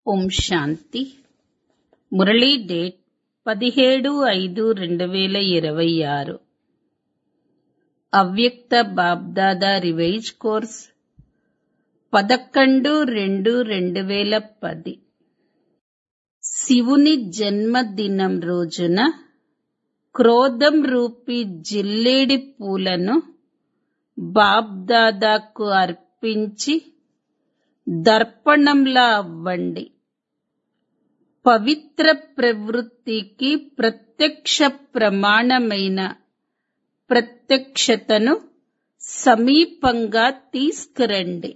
ఓం శాంతి Murali date పదిహేడు ఐదు రెండు వేల ఇరవై ఆరు అవ్యక్త బాబ్దాదా రివైజ్ కోర్స్ పదకొండు రెండు రెండు వేల పది శివుని జన్మదినం రోజున క్రోధం రూపి జిల్లేడి పూలను బాబ్దాదాకు అర్పించి దర్పణంలా అవ్వండి పవిత్ర ప్రవృత్తికి ప్రత్యక్ష ప్రమాణమైన ప్రత్యక్షతను సమీపంగా తీసుకురండి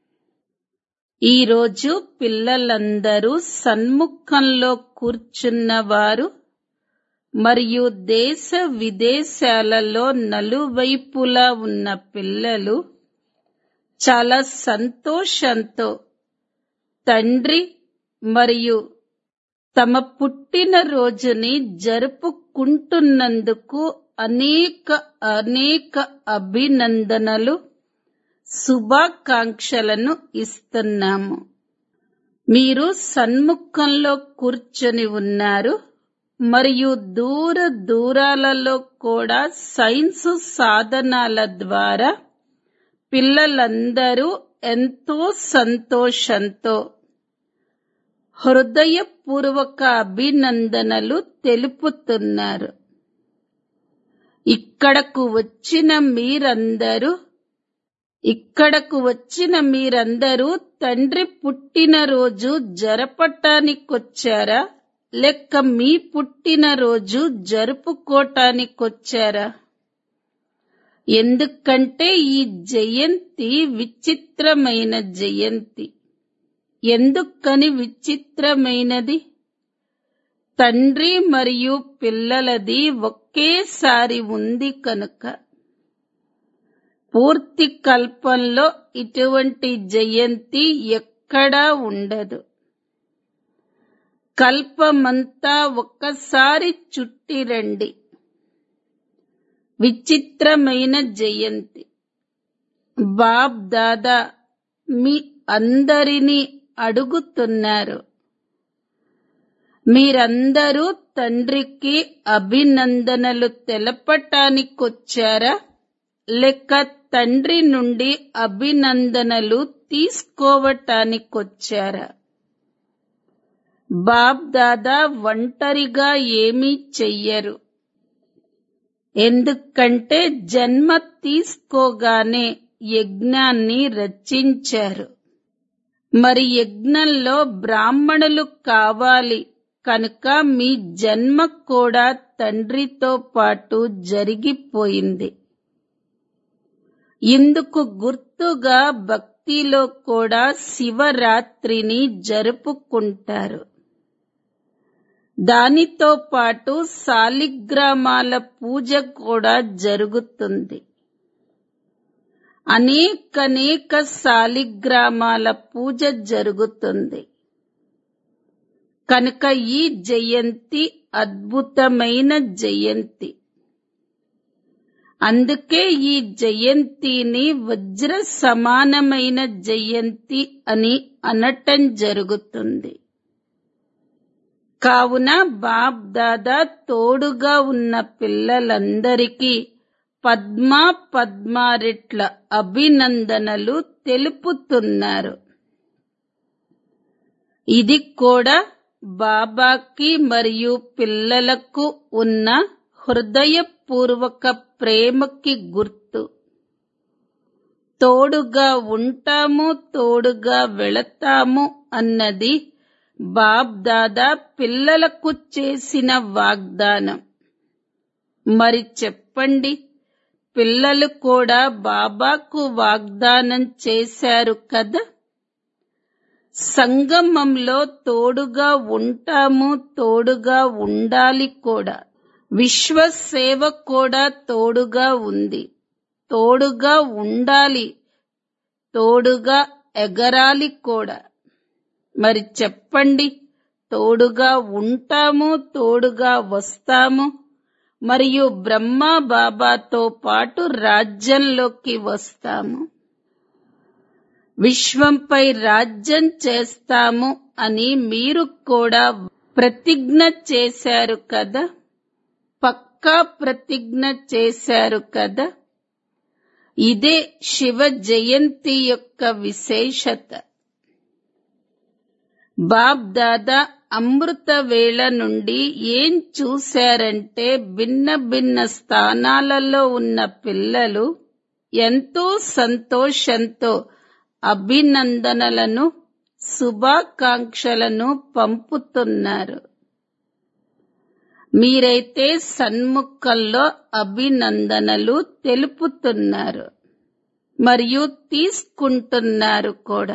ఈరోజు పిల్లలందరూ సన్ముఖంలో కూర్చున్నవారు మరియు దేశ విదేశాలలో నలువైపులా ఉన్న పిల్లలు చాలా సంతోషంతో తండ్రి మరియు తమ పుట్టిన రోజుని జరుపుకుంటున్నందుకు అనేక అనేక అభినందనలు శుభాకాంక్షలను ఇస్తున్నాము మీరు సన్ముఖంలో కూర్చొని ఉన్నారు మరియు దూర దూరాలలో కూడా సైన్స్ సాధనాల ద్వారా పిల్లలందరూ ఎంతో సంతోషంతో హృదయపూర్వక అభినందనలు తెలుపుతున్నారు ఇక్కడకు వచ్చిన మీరందరూ ఇక్కడకు వచ్చిన మీరందరూ తండ్రి పుట్టినరోజు జరపటానికొచ్చారా లేక మీ పుట్టినరోజు జరుపుకోటానికొచ్చారా ఎందుకంటే ఈ జయంతి విచిత్రమైన జయంతి ఎందుకని విచిత్రమైనది తండ్రి మరియు పిల్లలది ఒకేసారి ఉంది కనుక పూర్తి కల్పంలో ఇటువంటి జయంతి ఎక్కడా ఉండదు కల్పమంతా ఒక్కసారి చుట్టి రండి విచిత్రమైన జయంతి బాబ్ దాదా మీ అందరినీ అడుగుతున్నారు మీరందరూ తండ్రికి అభినందనలు తెలపటానికొచ్చారా లేక తండ్రి నుండి అభినందనలు తీసుకోవటానికొచ్చారా బాబ్ దాదా ఒంటరిగా ఏమీ చెయ్యరు ఎందుకంటే జన్మ తీసుకోగానే యజ్ఞాన్ని రచించారు మరి యజ్ఞంలో బ్రాహ్మణులు కావాలి కనుక మీ జన్మ కూడా తండ్రితో పాటు జరిగిపోయింది ఇందుకు గుర్తుగా భక్తిలో కూడా శివరాత్రిని జరుపుకుంటారు దానితో పాటు శాలిగ్రామాల పూజ కూడా జరుగుతుంది అనేకనేక శాలిగ్రామాల పూజ జరుగుతుంది కనుక ఈ జయంతి అద్భుతమైన జయంతి అందుకే ఈ జయంతిని వజ్ర సమానమైన జయంతి అని అనటం జరుగుతుంది కావున బాబ్ దాదా తోడుగా ఉన్న పిల్లలందరికీ పద్మా పద్మారెట్ల అభినందనలు తెలుపుతున్నారు ఇది కూడా బాబాకి మరియు పిల్లలకు ఉన్న హృదయపూర్వక ప్రేమకి గుర్తు తోడుగా ఉంటాము తోడుగా వెళతాము అన్నది బాబ్ దాదా పిల్లలకు చేసిన వాగ్దానం మరి చెప్పండి పిల్లలు కూడా బాబాకు వాగ్దానం చేశారు కదా సంగమంలో తోడుగా ఉంటాము తోడుగా ఉండాలి కూడా విశ్వ సేవ కూడా తోడుగా ఉంది తోడుగా ఉండాలి తోడుగా ఎగరాలి కూడా మరి చెప్పండి తోడుగా ఉంటాము తోడుగా వస్తాము మరియు బ్రహ్మ బాబాతో పాటు రాజ్యంలోకి వస్తాము విశ్వంపై రాజ్యం చేస్తాము అని మీరు కూడా ప్రతిజ్ఞ చేశారు కదా పక్కా ప్రతిజ్ఞ చేశారు కదా ఇదే శివ జయంతి యొక్క విశేషత బాబ్ దాదా అమృత వేళ నుండి ఏం చూశారంటే భిన్న భిన్న స్థానాలలో ఉన్న పిల్లలు ఎంతో సంతోషంతో అభినందనలను శుభాకాంక్షలను పంపుతున్నారు మీరైతే సన్ముఖంలో అభినందనలు తెలుపుతున్నారు మరియు తీసుకుంటున్నారు కూడా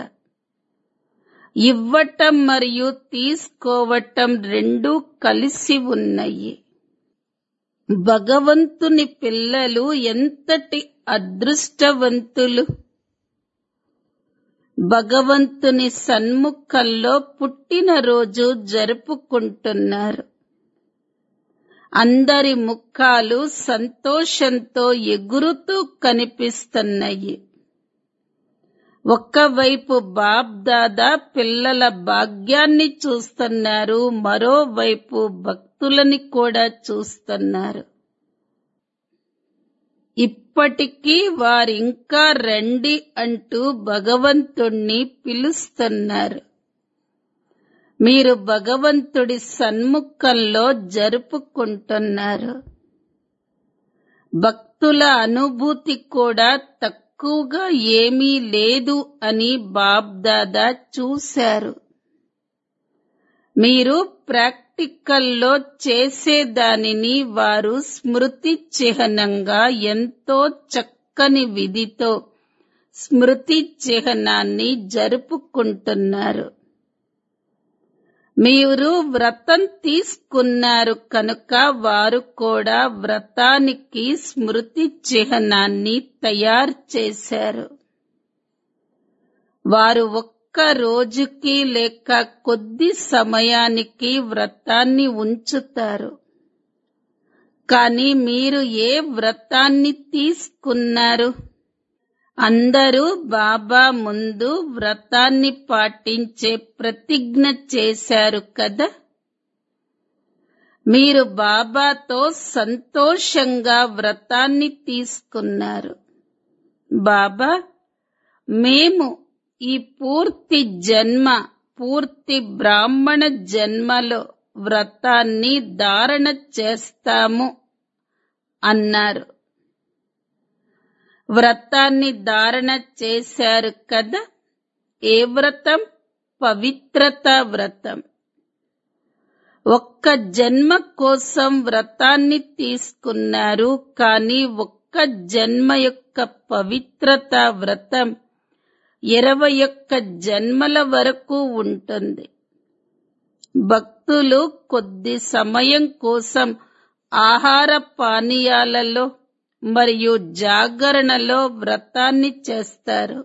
ఇవ్వటం మరియు తీసుకోవటం రెండూ కలిసి ఉన్నాయి భగవంతుని పిల్లలు ఎంతటి అదృష్టవంతులు భగవంతుని సన్ముఖంలో పుట్టినరోజు జరుపుకుంటున్నారు అందరి ముఖాలు సంతోషంతో ఎగురుతూ కనిపిస్తున్నాయి ఒక్కవైపు బాబ్ దాదా పిల్లల భాగ్యాన్ని చూస్తున్నారు మరోవైపు భక్తులని కూడా చూస్తున్నారు ఇప్పటికీ వారింకా రండి అంటూ భగవంతుణ్ణి పిలుస్తున్నారు మీరు భగవంతుడి సన్ముఖంలో జరుపుకుంటున్నారు భక్తుల అనుభూతి కూడా తక్కువగా ఏమీ లేదు అని బాబ్దాదా చూశారు మీరు ప్రాక్టికల్లో చేసేదానిని వారు స్మృతి చిహ్నంగా ఎంతో చక్కని విధితో స్మృతి చిహ్నాన్ని జరుపుకుంటున్నారు మీరు వ్రతం తీసుకున్నారు కనుక వారు కూడా వ్రతానికి స్మృతి చిహ్నాన్ని తయారు చేశారు వారు ఒక్క రోజుకి లేక కొద్ది సమయానికి వ్రతాన్ని ఉంచుతారు కానీ మీరు ఏ వ్రతాన్ని తీసుకున్నారు అందరూ బాబా ముందు వ్రతాన్ని పాటించే ప్రతిజ్ఞ చేశారు కదా మీరు బాబాతో సంతోషంగా వ్రతాన్ని తీసుకున్నారు బాబా మేము ఈ పూర్తి జన్మ పూర్తి బ్రాహ్మణ జన్మలో వ్రతాన్ని ధారణ చేస్తాము అన్నారు వ్రతాన్ని ధారణ చేశారు కదా ఏ వ్రతం పవిత్రత వ్రతం ఒక్క జన్మ కోసం వ్రతాన్ని తీసుకున్నారు కానీ ఒక్క జన్మ యొక్క పవిత్రత వ్రతం ఇరవై ఒక్క జన్మల వరకు ఉంటుంది భక్తులు కొద్ది సమయం కోసం ఆహార పానీయాలలో మరియు జాగరణలో వ్రతాన్ని చేస్తారు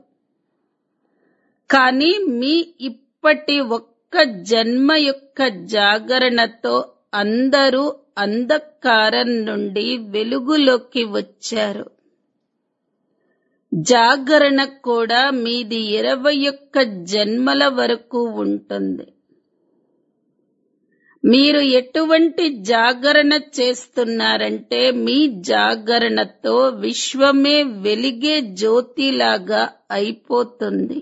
కానీ మీ ఇప్పటి ఒక్క జన్మ యొక్క జాగరణతో అందరూ అంధకారం నుండి వెలుగులోకి వచ్చారు జాగరణ కూడా మీది ఇరవై ఒక్క జన్మల వరకు ఉంటుంది మీరు ఎటువంటి జాగరణ చేస్తున్నారంటే మీ జాగరణతో విశ్వమే వెలిగే జ్యోతిలాగా అయిపోతుంది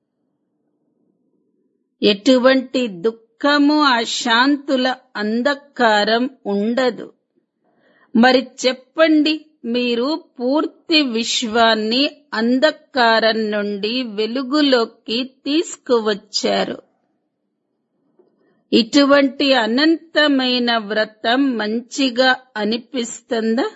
ఎటువంటి దుఃఖము అశాంతుల అంధకారం ఉండదు మరి చెప్పండి మీరు పూర్తి విశ్వాన్ని అంధకారం నుండి వెలుగులోకి తీసుకువచ్చారు ఇటువంటి అనంతమైన వ్రతం మంచిగా అనిపిస్తుందా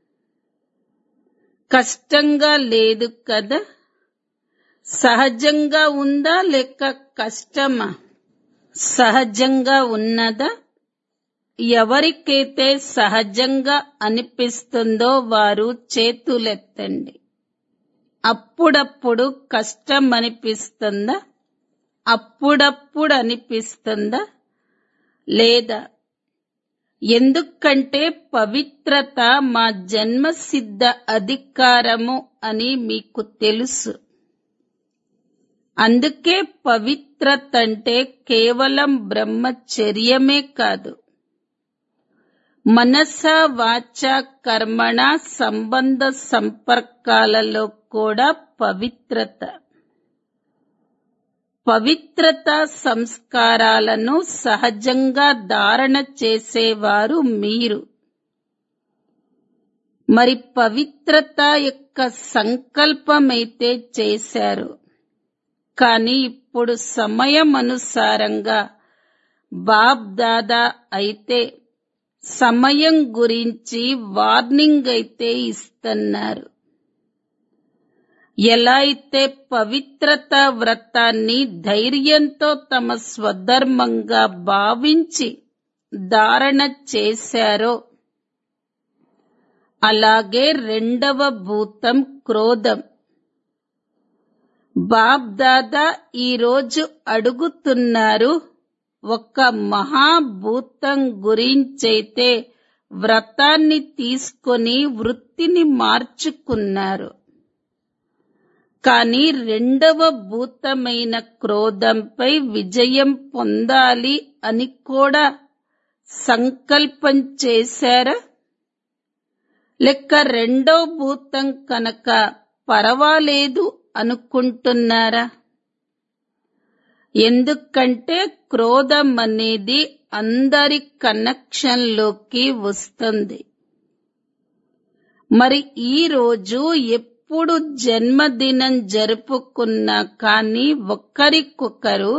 కష్టంగా లేదు కదా సహజంగా ఉందా లేక కష్టమా సహజంగా ఉన్నదా ఎవరికైతే సహజంగా అనిపిస్తుందో వారు చేతులెత్తండి అప్పుడప్పుడు కష్టం అనిపిస్తుందా అప్పుడప్పుడు అనిపిస్తుందా లేదా ఎందుకంటే పవిత్రత మా జన్మసిద్ధ అధికారము అని మీకు తెలుసు అందుకే పవిత్రత అంటే కేవలం బ్రహ్మచర్యమే కాదు మనస వాచ కర్మణ సంబంధ సంపర్కాలలో కూడా పవిత్రత పవిత్రత సంస్కారాలను సహజంగా ధారణ చేసేవారు మీరు మరి పవిత్రత యొక్క సంకల్పమైతే చేశారు కానీ ఇప్పుడు సమయం అనుసారంగా బాబ్ దాదా అయితే సమయం గురించి వార్నింగ్ అయితే ఇస్తున్నారు ఎలా అయితే పవిత్రత వ్రతాన్ని ధైర్యంతో తమ స్వధర్మంగా భావించి ధారణ చేశారో అలాగే రెండవ భూతం క్రోధం బాబ్ దాదా ఈరోజు అడుగుతున్నారు ఒక మహాభూతం గురించైతే వ్రతాన్ని తీసుకొని వృత్తిని మార్చుకున్నారు కానీ రెండవ భూతమైన క్రోధంపై విజయం పొందాలి అని కూడా సంకల్పం చేశారా లెక్క రెండో భూతం కనుక పర్వాలేదు అనుకుంటున్నారా ఎందుకంటే క్రోధం అనేది అందరి కనెక్షన్లోకి వస్తుంది మరి ఈ రోజు ఎప్పుడు జన్మదినం జరుపుకున్నా కానీ ఒకరికొకరు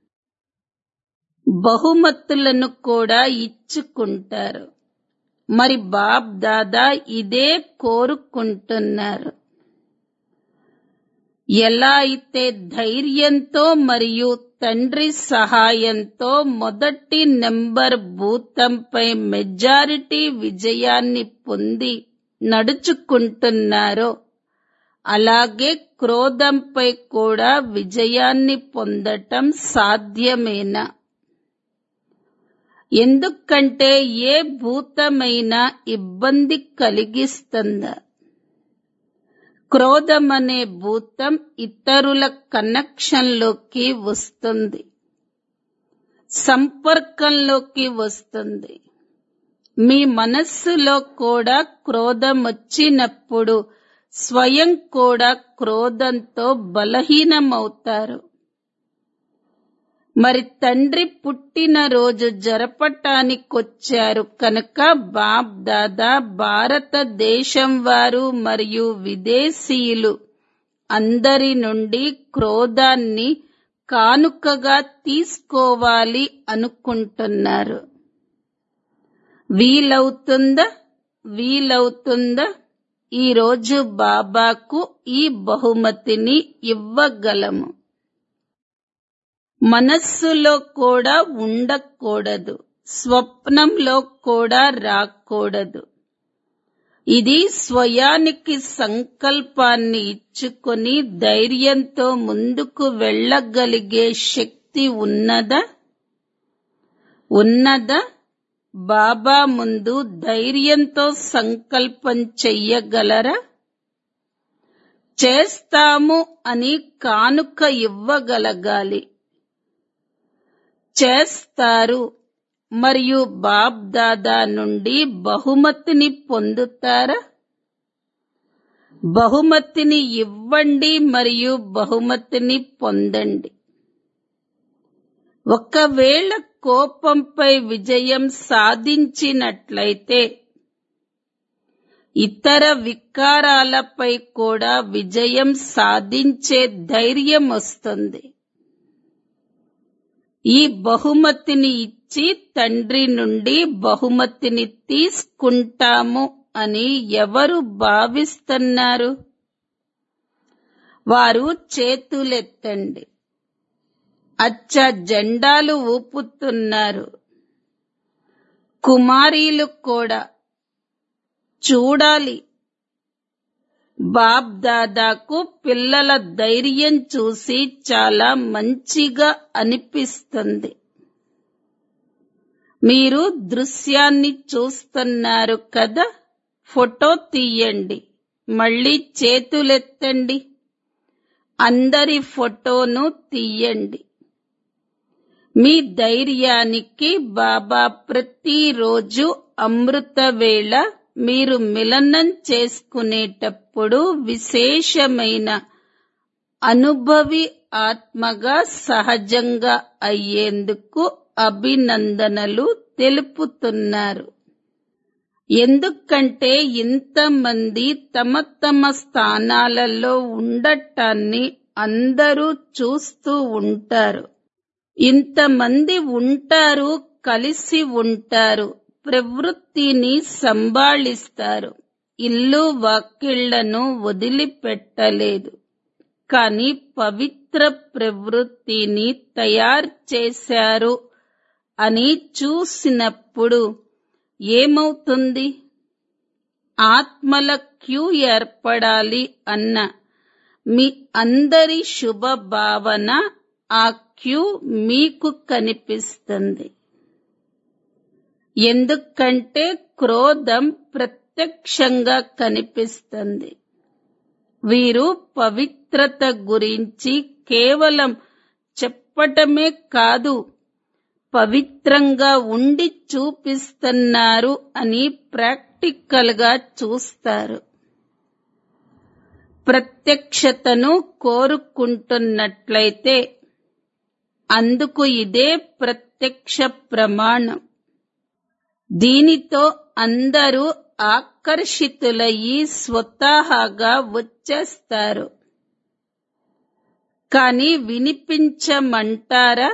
బహుమతులను కూడా ఇచ్చుకుంటారు మరి బాబ్ దాదా ఇదే కోరుకుంటున్నారు ఎలా అయితే ధైర్యంతో మరియు తండ్రి సహాయంతో మొదటి నెంబర్ భూతంపై మెజారిటీ విజయాన్ని పొంది నడుచుకుంటున్నారో అలాగే క్రోధంపై కూడా విజయాన్ని పొందటం సాధ్యమేనా ఎందుకంటే ఏ భూతమైనా ఇబ్బంది కలిగిస్తుందా క్రోధం అనే భూతం ఇతరుల కనెక్షన్లోకి వస్తుంది సంపర్కంలోకి వస్తుంది మీ మనస్సులో కూడా క్రోధం వచ్చినప్పుడు స్వయం కూడా క్రోధంతో బలహీనమవుతారు మరి తండ్రి పుట్టినరోజు జరపటానికొచ్చారు కనుక బాబ్ దాదా భారతదేశం వారు మరియు విదేశీయులు అందరి నుండి క్రోధాన్ని కానుకగా తీసుకోవాలి అనుకుంటున్నారు వీలవుతుందా వీలవుతుందా ఈ రోజు బాబాకు ఈ బహుమతిని ఇవ్వగలము మనస్సులో కూడా ఉండకూడదు స్వప్నంలో కూడా రాకూడదు ఇది స్వయానికి సంకల్పాన్ని ఇచ్చుకొని ధైర్యంతో ముందుకు వెళ్ళగలిగే శక్తి ఉన్నదా ఉన్నదా బాబా ముందు ధైర్యంతో సంకల్పం చెయ్యగలరా చేస్తాము అని కానుక ఇవ్వగలగాలి చేస్తారు మరియు బాబ్ దాదా నుండి బహుమతిని పొందుతారా బహుమతిని ఇవ్వండి మరియు బహుమతిని పొందండి ఒకవేళ కోపంపై విజయం సాధించినట్లయితే ఇతర వికారాలపై కూడా విజయం సాధించే ధైర్యం వస్తుంది ఈ బహుమతిని ఇచ్చి తండ్రి నుండి బహుమతిని తీసుకుంటాము అని ఎవరు భావిస్తున్నారు వారు చేతులెత్తండి అచ్చ జెండాలు ఊపుతున్నారు కుమారీలు కూడా చూడాలి బాబ్ దాదాకు పిల్లల ధైర్యం చూసి చాలా మంచిగా అనిపిస్తుంది మీరు దృశ్యాన్ని చూస్తున్నారు కదా ఫోటో తీయండి మళ్ళీ చేతులెత్తండి అందరి ఫోటోను తీయండి మీ ధైర్యానికి బాబా ప్రతిరోజు అమృత వేళ మీరు మిలనం చేసుకునేటప్పుడు విశేషమైన అనుభవి ఆత్మగా సహజంగా అయ్యేందుకు అభినందనలు తెలుపుతున్నారు ఎందుకంటే ఇంతమంది తమ తమ స్థానాలలో ఉండటాన్ని అందరూ చూస్తూ ఉంటారు ఇంతమంది ఉంటారు కలిసి ఉంటారు ప్రవృత్తిని సంభాళిస్తారు ఇల్లు వాకిళ్లను వదిలిపెట్టలేదు కానీ పవిత్ర ప్రవృత్తిని తయారు చేశారు అని చూసినప్పుడు ఏమవుతుంది ఆత్మల క్యూ ఏర్పడాలి అన్న మీ అందరి శుభ భావన ఆ క్యూ మీకు కనిపిస్తుంది ఎందుకంటే క్రోధం ప్రత్యక్షంగా కనిపిస్తుంది వీరు పవిత్రత గురించి కేవలం చెప్పటమే కాదు పవిత్రంగా ఉండి చూపిస్తున్నారు అని ప్రాక్టికల్ గా చూస్తారు ప్రత్యక్షతను కోరుకుంటున్నట్లయితే అందుకు ఇదే ప్రత్యక్ష ప్రమాణం దీనితో అందరూ ఆకర్షితులయ్యి స్వతహాగా వచ్చేస్తారు కానీ వినిపించమంటారా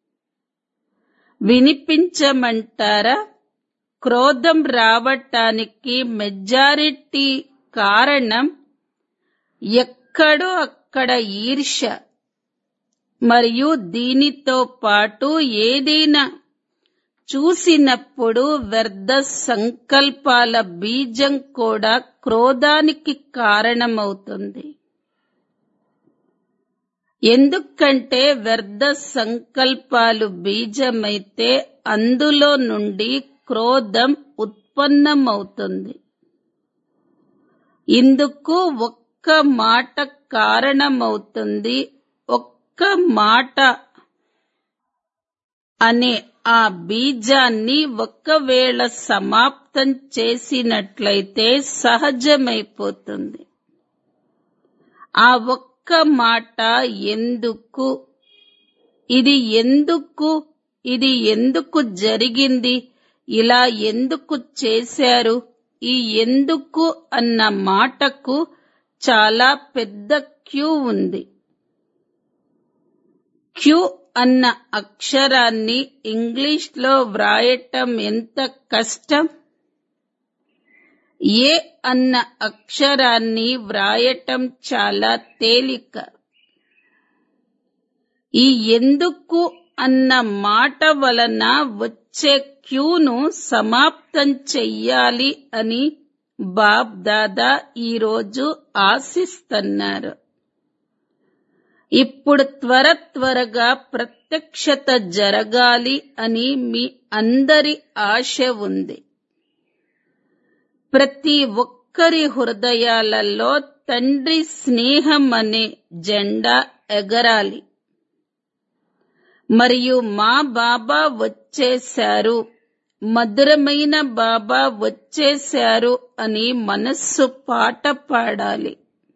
వినిపించమంటారా క్రోధం రావటానికి మెజారిటీ కారణం ఎక్కడో అక్కడ ఈర్ష మరియు దీనితో పాటు ఏదైనా చూసినప్పుడు వ్యర్థ సంకల్పాల బీజం కూడా క్రోధానికి కారణమవుతుంది ఎందుకంటే వ్యర్థ సంకల్పాలు బీజమైతే అందులో నుండి క్రోధం ఉత్పన్నమవుతుంది ఇందుకు ఒక్క మాట కారణమవుతుంది ఒక్క మాట అనే ఆ బీజాన్ని ఒకవేళ సమాప్తం చేసినట్లయితే సహజమైపోతుంది ఆ ఒక్క మాట ఎందుకు ఇది ఎందుకు ఇది ఎందుకు జరిగింది ఇలా ఎందుకు చేశారు ఈ ఎందుకు అన్న మాటకు చాలా పెద్ద క్యూ ఉంది క్యూ అన్న అక్షరాన్ని ఇంగ్లీష్ లో వ్రాయటం ఎంత కష్టం ఏ అన్న అక్షరాన్ని వ్రాయటం చాలా తేలిక ఈ ఎందుకు అన్న మాట వలన వచ్చే క్యూను సమాప్తం చెయ్యాలి అని బాబ్ దాదా ఈరోజు ఆశిస్తున్నారు ఇప్పుడు త్వర త్వరగా ప్రత్యక్షత జరగాలి అని మీ అందరి ఆశ ఉంది ప్రతి ఒక్కరి హృదయాలలో తండ్రి స్నేహం అనే జెండా ఎగరాలి మరియు మా బాబా వచ్చేశారు మధురమైన బాబా వచ్చేశారు అని మనస్సు పాట పాడాలి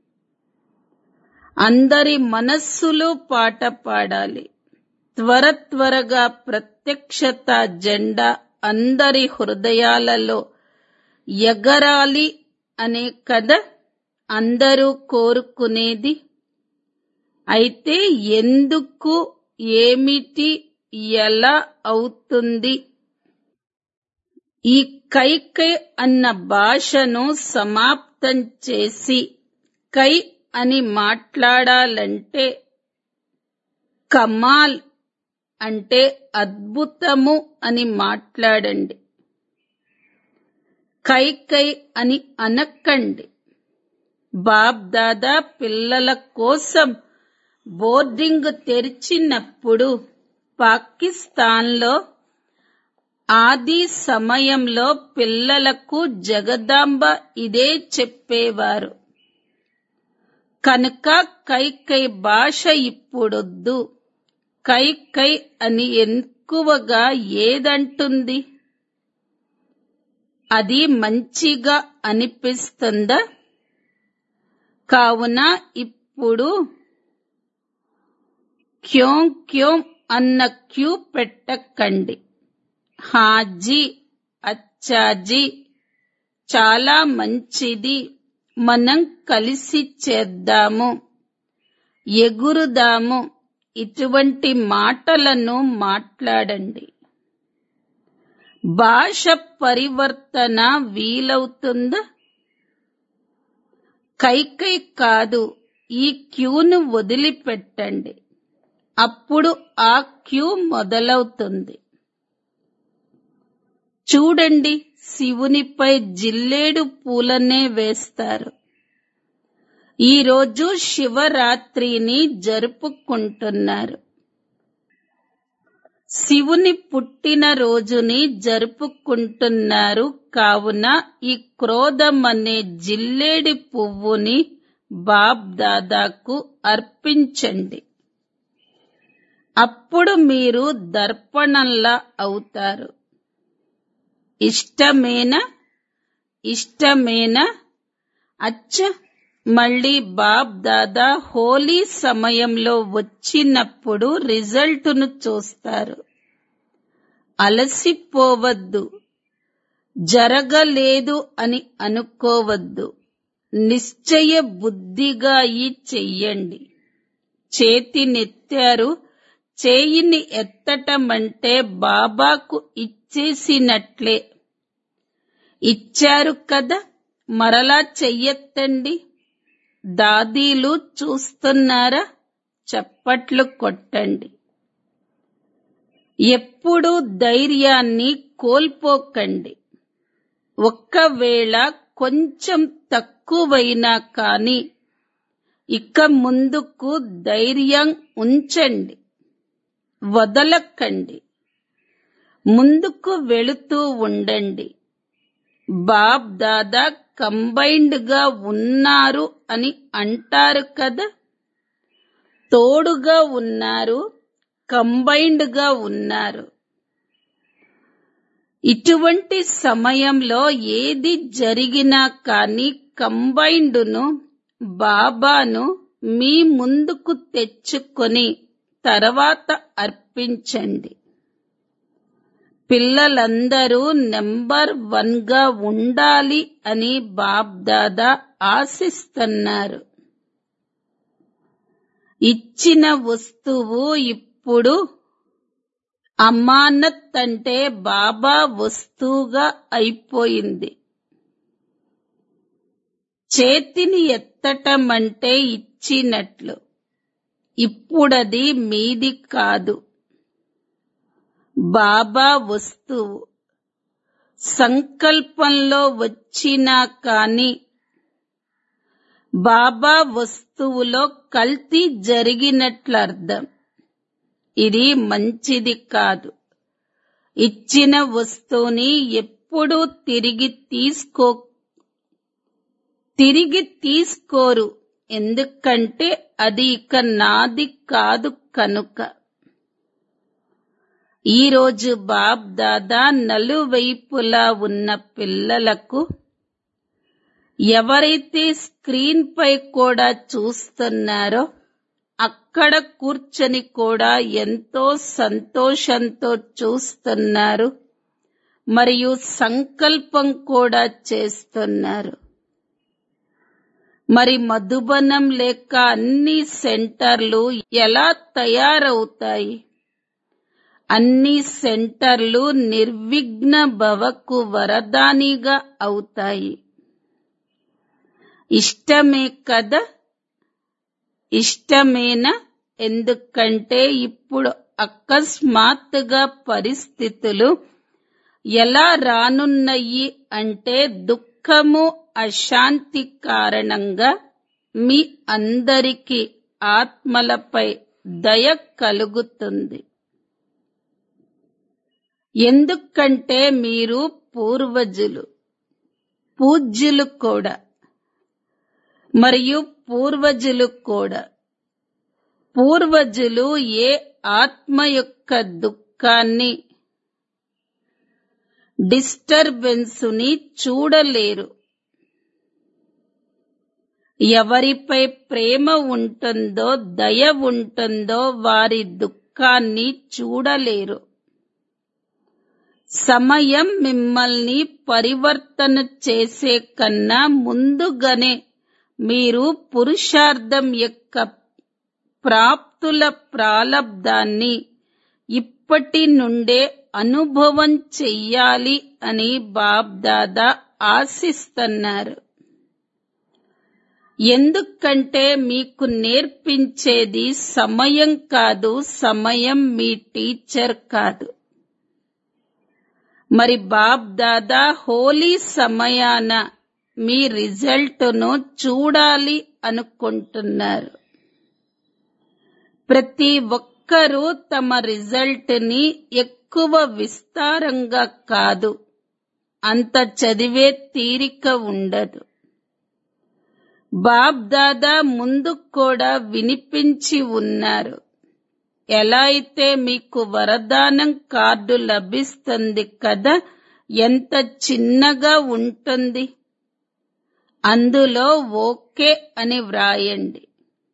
అందరి మనస్సులు పాట పాడాలి త్వర త్వరగా ప్రత్యక్షత జెండా అందరి హృదయాలలో ఎగరాలి అనే కథ అందరూ కోరుకునేది అయితే ఎందుకు ఏమిటి ఎలా అవుతుంది ఈ కైకై అన్న భాషను సమాప్తం చేసి కై అని మాట్లాడాలంటే కమాల్ అంటే అద్భుతము అని మాట్లాడండి కైకై అని అనకండి బాబ్ దాదా పిల్లల కోసం బోర్డింగ్ తెరిచినప్పుడు పాకిస్తాన్లో ఆది సమయంలో పిల్లలకు జగదాంబ ఇదే చెప్పేవారు కనుక కై కై భాష ఇప్పుడొద్దు కై కై అని ఎక్కువగా ఏదంటుంది అది మంచిగా అనిపిస్తుందా కావున ఇప్పుడు క్యోం క్యోం అన్న క్యూ పెట్టకండి హాజీ అచ్చాజీ చాలా మంచిది మనం కలిసి చేద్దాము ఎగురుదాము ఇటువంటి మాటలను మాట్లాడండి భాష పరివర్తన వీలవుతుందా కైకై కాదు ఈ క్యూను వదిలిపెట్టండి అప్పుడు ఆ క్యూ మొదలవుతుంది చూడండి శివునిపై జిల్లేడు పూలనే వేస్తారు ఈరోజు శివరాత్రిని జరుపుకుంటున్నారు శివుని పుట్టిన రోజుని జరుపుకుంటున్నారు కావున ఈ క్రోధం అనే జిల్లేడి పువ్వుని బాబ్ దాదాకు అర్పించండి అప్పుడు మీరు దర్పణంలా అవుతారు ఇష్టమేనా ఇష్టమేనా అచ్చ మళ్ళీ బాబ్ దాదా హోలీ సమయంలో వచ్చినప్పుడు రిజల్టును చూస్తారు అలసిపోవద్దు జరగలేదు అని అనుకోవద్దు నిశ్చయ బుద్ధిగా ఈ చెయ్యండి చేతినెత్తారు చేయిని ఎత్తటం అంటే బాబాకు ఇచ్చేసినట్లే ఇచ్చారు కదా మరలా చెయ్యెత్తండి దాదీలు చూస్తున్నారా చప్పట్లు కొట్టండి ఎప్పుడూ ధైర్యాన్ని కోల్పోకండి ఒక్కవేళ కొంచెం తక్కువైనా కాని ఇక ముందుకు ధైర్యం ఉంచండి వదలకండి ముందుకు వెళుతూ ఉండండి బాబ్ దాదా కంబైన్డ్ గా ఉన్నారు అని అంటారు కదా తోడుగా ఉన్నారు కంబైన్డ్ గా ఉన్నారు ఇటువంటి సమయంలో ఏది జరిగినా కానీ కంబైన్డ్ను బాబాను మీ ముందుకు తెచ్చుకొని తర్వాత అర్పించండి పిల్లలందరూ నెంబర్ వన్ గా ఉండాలి అని బాబ్దాదా ఆశిస్తున్నారు ఇచ్చిన వస్తువు ఇప్పుడు అమానత్ అంటే బాబా వస్తువుగా అయిపోయింది చేతిని ఎత్తటం అంటే ఇచ్చినట్లు ఇప్పుడది మీది కాదు బాబా వస్తువు సంకల్పంలో వచ్చినా కాని బాబా వస్తువులో కల్తీ జరిగినట్లు అర్థం ఇది మంచిది కాదు ఇచ్చిన వస్తువుని ఎప్పుడూ తిరిగి తీసుకో తిరిగి తీసుకోరు ఎందుకంటే అది ఇక నాది కాదు కనుక ఈ రోజు బాబ్ దాదా నలువైపులా ఉన్న పిల్లలకు ఎవరైతే స్క్రీన్ పై కూడా చూస్తున్నారో అక్కడ కూర్చొని కూడా ఎంతో సంతోషంతో చూస్తున్నారు మరియు సంకల్పం కూడా చేస్తున్నారు మరి మధుబనం లేక అన్ని సెంటర్లు ఎలా తయారవుతాయి అన్ని సెంటర్లు నిర్విఘ్న భవకు వరదానిగా అవుతాయి ఇష్టమే కదా ఇష్టమేనా ఎందుకంటే ఇప్పుడు అకస్మాత్తుగా పరిస్థితులు ఎలా రానున్నాయి అంటే దుఃఖము అశాంతి కారణంగా మీ అందరికీ ఆత్మలపై దయ కలుగుతుంది ఎందుకంటే మీరు పూర్వజులు పూజ్యులు కూడా మరియు పూర్వజులు కూడా పూర్వజులు ఏ ఆత్మ యొక్క దుఃఖాన్ని డిస్టర్బెన్సుని చూడలేరు ఎవరిపై ప్రేమ ఉంటుందో దయ ఉంటుందో వారి దుఃఖాన్ని చూడలేరు సమయం మిమ్మల్ని పరివర్తన చేసే కన్నా ముందుగానే మీరు పురుషార్థం యొక్క ప్రాప్తుల ప్రాలబ్ధాన్ని ఇప్పటి నుండే అనుభవం చెయ్యాలి అని బాబ్దాదా ఆశిస్తున్నారు ఎందుకంటే మీకు నేర్పించేది సమయం కాదు సమయం మీ టీచర్ కాదు మరి బాబ్ దాదా హోలీ సమయాన మీ రిజల్ట్ను చూడాలి అనుకుంటున్నారు ప్రతి ఒక్కరూ తమ రిజల్ట్ ని ఎక్కువ విస్తారంగా కాదు అంత చదివే తీరిక ఉండదు బాబ్ దాదా ముందు కూడా వినిపించి ఉన్నారు ఎలా అయితే మీకు వరదానం కార్డు లభిస్తుంది కదా ఎంత చిన్నగా ఉంటుంది అందులో ఓకే అని వ్రాయండి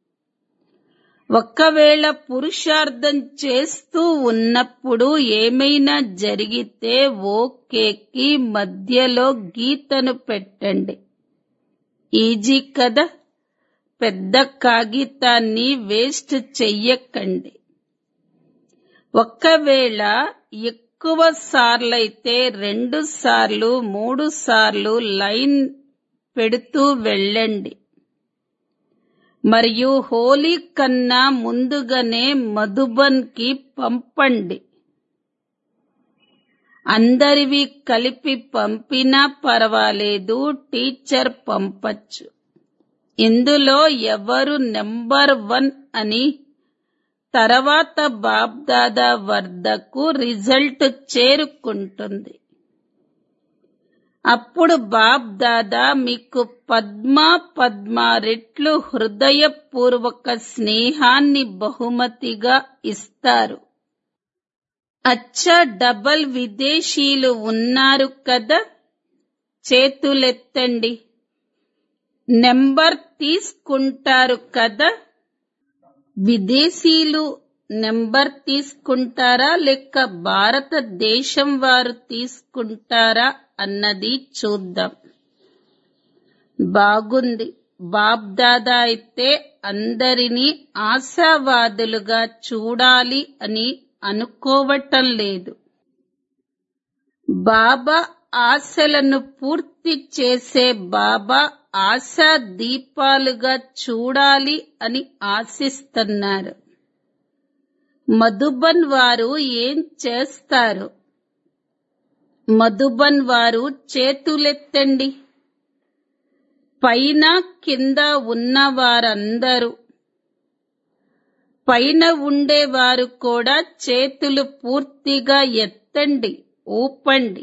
ఒక్కవేళ పురుషార్థం చేస్తూ ఉన్నప్పుడు ఏమైనా జరిగితే ఓకేకి మధ్యలో గీతను పెట్టండి ఈజీ కదా పెద్ద కాగితాన్ని వేస్ట్ చెయ్యకండి ఒక్కవేళ ఎక్కువ సార్లైతే రెండు సార్లు మూడు సార్లు లైన్ పెడుతూ వెళ్ళండి మరియు హోలీ కన్నా ముందుగానే మధుబన్ కి పంపండి అందరివి కలిపి పంపినా పర్వాలేదు టీచర్ పంపచ్చు ఇందులో ఎవరు నెంబర్ వన్ అని తర్వాత బాబ్దాదా వద్దకు రిజల్ట్ చేరుకుంటుంది అప్పుడు బాబ్ దాదా మీకు పద్మ పద్మ రెట్లు హృదయపూర్వక స్నేహాన్ని బహుమతిగా ఇస్తారు అచ్చ డబల్ విదేశీయులు ఉన్నారు కదా చేతులెత్తండి నెంబర్ తీసుకుంటారు కదా విదేశీయులు నెంబర్ తీసుకుంటారా లేక భారతదేశం వారు తీసుకుంటారా అన్నది చూద్దాం బాగుంది బాబ్దాదా అయితే అందరినీ ఆశావాదులుగా చూడాలి అని అనుకోవటం లేదు బాబా ఆశలను పూర్తి చేసే బాబా ఆశా దీపాలుగా చూడాలి అని ఆశిస్తున్నారు మధుబన్ వారు ఏం చేస్తారు మధుబన్ వారు చేతులెత్తండి పైన కింద ఉన్న వారందరూ పైన ఉండేవారు కూడా చేతులు పూర్తిగా ఎత్తండి ఊపండి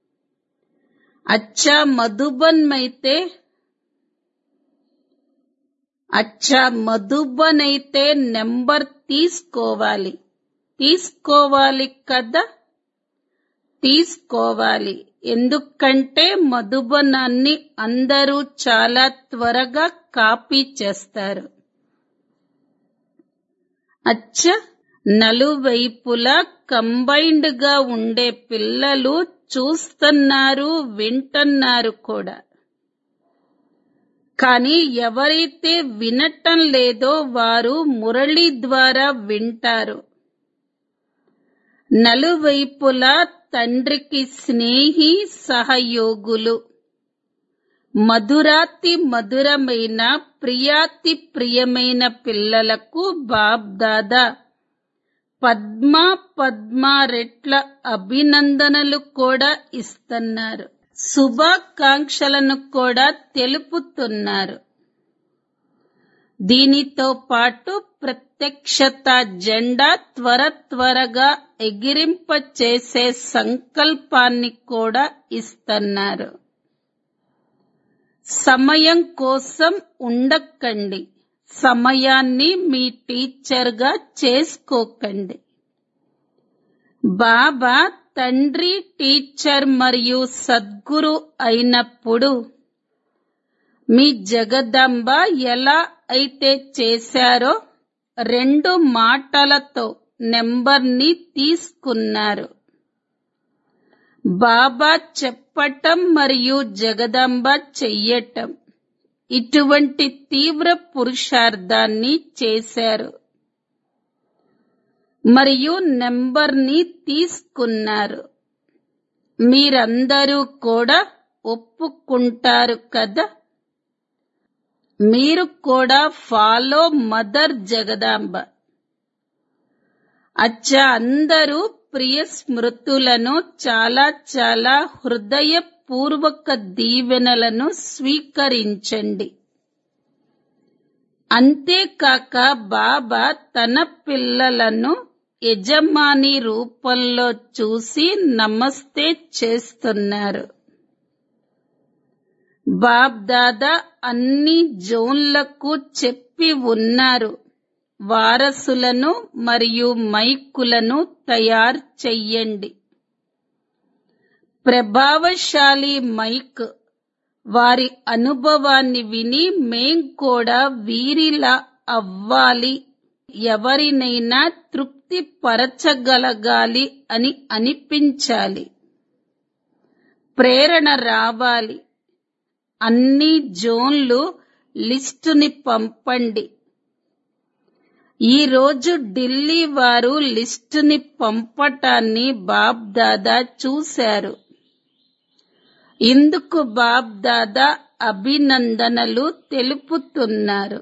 అచ్చా మధుబన్ అయితే అచ్చా మధుబన్ అయితే నెంబర్ తీసుకోవాలి తీసుకోవాలి కదా తీసుకోవాలి ఎందుకంటే మధుబనాన్ని అందరూ చాలా త్వరగా కాపీ చేస్తారు అచ్చ నలువైపులా కంబైన్డ్ గా ఉండే పిల్లలు చూస్తున్నారు వింటున్నారు కూడా కానీ ఎవరైతే వినటం లేదో వారు మురళి ద్వారా వింటారు నలువైపులా తండ్రికి స్నేహి సహయోగులు మధురాతి మధురమైన ప్రియాతి ప్రియమైన పిల్లలకు బాబ్ దాదా పద్మ పద్మ రెట్ల అభినందనలు కూడా ఇస్తున్నారు శుభాకాంక్షలను కూడా తెలుపుతున్నారు దీనితో పాటు ప్రత్యక్షత జెండా త్వర త్వరగా ఎగిరింప చేసే సంకల్పాన్ని కూడా ఇస్తున్నారు సమయం కోసం ఉండకండి సమయాన్ని మీ టీచర్గా చేసుకోకండి బాబా తండ్రి టీచర్ మరియు సద్గురు అయినప్పుడు మీ జగదంబ ఎలా అయితే చేశారో రెండు మాటలతో నెంబర్ని తీసుకున్నారు బాబా చెప్పటం మరియు జగదంబ చెయ్యటం ఇటువంటి తీవ్ర పురుషార్థాన్ని చేశారు మరియు నెంబర్ని తీసుకున్నారు మీరందరూ కూడా ఒప్పుకుంటారు కదా మీరు కూడా ఫాలో మదర్ జగదాంబ అచ్చా అందరూ ప్రియ స్మృతులను చాలా చాలా హృదయపూర్వక దీవెనలను స్వీకరించండి అంతేకాక బాబా తన పిల్లలను యజమాని రూపంలో చూసి నమస్తే చేస్తున్నారు బాబ్ దాదా అన్ని జోన్లకు చెప్పి ఉన్నారు వారసులను మరియు మైకులను తయారు చెయ్యండి ప్రభావశాలి మైక్ వారి అనుభవాన్ని విని మేం కూడా వీరిలా అవ్వాలి ఎవరినైనా తృప్తి పరచగలగాలి అని అనిపించాలి ప్రేరణ రావాలి అన్ని జోన్లు లిస్టుని పంపండి ఈ రోజు ఢిల్లీ వారు లిస్టుని పంపటాన్ని బాబ్ దాదా చూశారు ఇందుకు బాబ్ దాదా అభినందనలు తెలుపుతున్నారు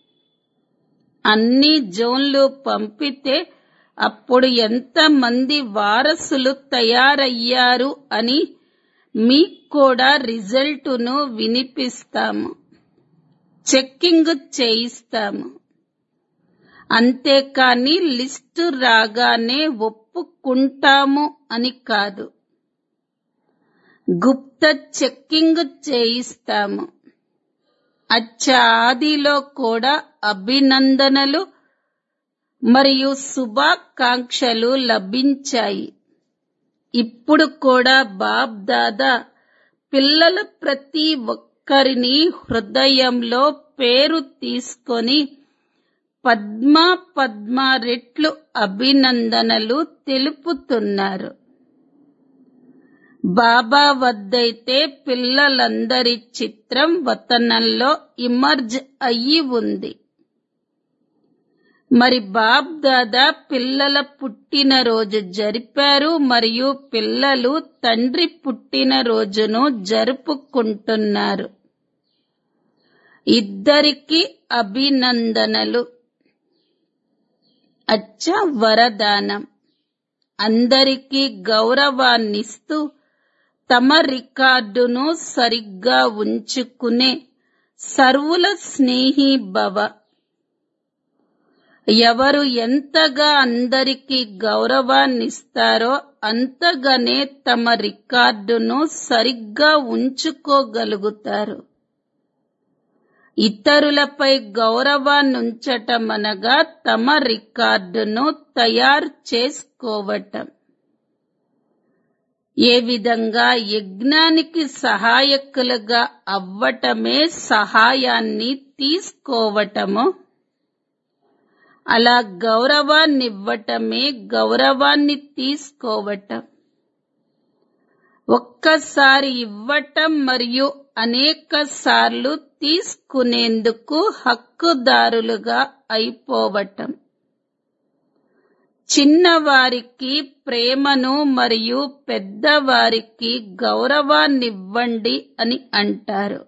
అన్ని జోన్లు పంపితే అప్పుడు ఎంతమంది వారసులు తయారయ్యారు అని మీకు కూడా రిజల్టును వినిపిస్తాము చెక్కింగ్ చేయిస్తాము అంతేకాని లిస్టు రాగానే ఒప్పుకుంటాము అని కాదు గుప్త చెక్కింగ్ చేయిస్తాము అచ్చ ఆదిలో కూడా అభినందనలు మరియు శుభాకాంక్షలు లభించాయి ఇప్పుడు కూడా బాబ్ దాదా పిల్లల ప్రతి ఒక్కరిని హృదయంలో పేరు తీసుకొని పద్మ పద్మ రెట్లు అభినందనలు తెలుపుతున్నారు బాబా వద్దైతే పిల్లలందరి చిత్రం వతనంలో ఇమర్జ్ అయ్యి ఉంది మరి బాబ్ దాదా పిల్లల పుట్టినరోజు జరిపారు మరియు పిల్లలు తండ్రి పుట్టినరోజును జరుపుకుంటున్నారు ఇద్దరికి అభినందనలు అచ్చ వరదానం అందరికీ గౌరవాన్నిస్తూ తమ రికార్డును సరిగ్గా ఉంచుకునే సర్వుల స్నేహి భవ ఎవరు ఎంతగా అందరికీ గౌరవాన్నిస్తారో అంతగానే తమ రికార్డును సరిగ్గా ఉంచుకోగలుగుతారు ఇతరులపై గౌరవాన్నుంచటం అనగా తమ రికార్డును తయారు చేసుకోవటం ఏ విధంగా యజ్ఞానికి సహాయకులుగా అవ్వటమే సహాయాన్ని తీసుకోవటమో అలా గౌరవాన్నివ్వటమే గౌరవాన్ని తీసుకోవటం ఒక్కసారి ఇవ్వటం మరియు అనేక సార్లు తీసుకునేందుకు హక్కుదారులుగా అయిపోవటం చిన్నవారికి ప్రేమను మరియు పెద్దవారికి గౌరవాన్నివ్వండి అని అంటారు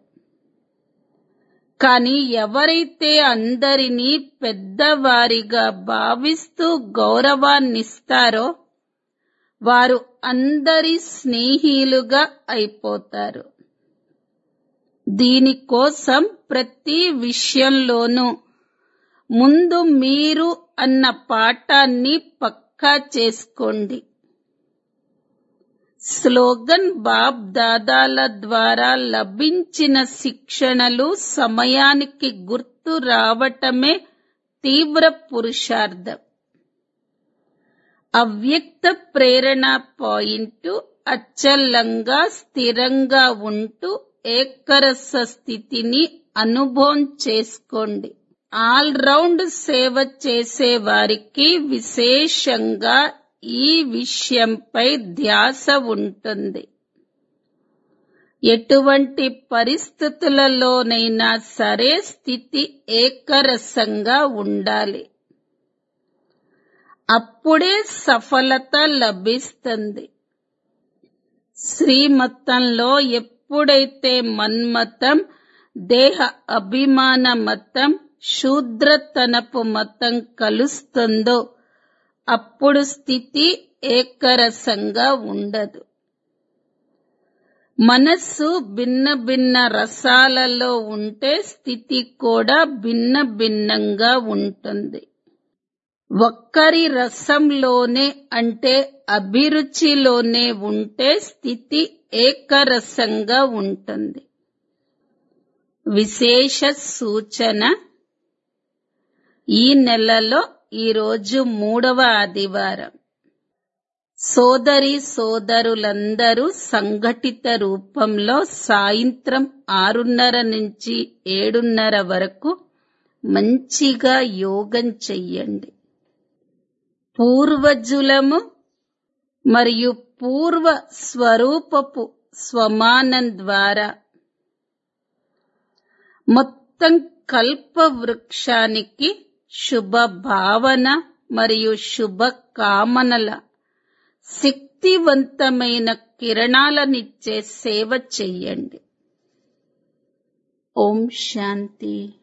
కానీ ఎవరైతే అందరినీ పెద్దవారిగా భావిస్తూ గౌరవాన్నిస్తారో వారు అందరి స్నేహిలుగా అయిపోతారు దీనికోసం ప్రతి విషయంలోనూ ముందు మీరు అన్న పాఠాన్ని పక్కా చేసుకోండి స్లోగన్ బాబ్ దాదాల ద్వారా లభించిన శిక్షణలు సమయానికి గుర్తు రావటమే తీవ్ర పురుషార్థం అవ్యక్త ప్రేరణ పాయింట్ అచ్చల్లంగా స్థిరంగా ఉంటూ ఏకరస స్థితిని అనుభవం చేసుకోండి ఆల్ రౌండ్ సేవ చేసే వారికి విశేషంగా ఈ విషయంపై ధ్యాస ఉంటుంది ఎటువంటి పరిస్థితులలోనైనా సరే స్థితి ఏకరసంగా ఉండాలి అప్పుడే సఫలత లభిస్తుంది శ్రీమతంలో ఎప్పుడైతే మన్మతం దేహ అభిమాన మతం శూద్రతనపు మతం కలుస్తుందో అప్పుడు స్థితి ఏకరసంగా ఉండదు మనస్సు భిన్న భిన్న రసాలలో ఉంటే స్థితి కూడా భిన్న భిన్నంగా ఉంటుంది ఒక్కరి రసంలోనే అంటే అభిరుచిలోనే ఉంటే స్థితి ఏకరసంగా ఉంటుంది విశేష సూచన ఈ నెలలో ఈరోజు మూడవ ఆదివారం సోదరి సోదరులందరూ సంఘటిత రూపంలో సాయంత్రం ఆరున్నర నుంచి ఏడున్నర వరకు మంచిగా యోగం చెయ్యండి పూర్వజులము మరియు పూర్వ స్వరూపపు స్వమానం ద్వారా మొత్తం కల్ప వృక్షానికి శుభ భావన మరియు శుభ కామనల శక్తివంతమైన కిరణాలనిచ్చే సేవ చెయ్యండి ఓం శాంతి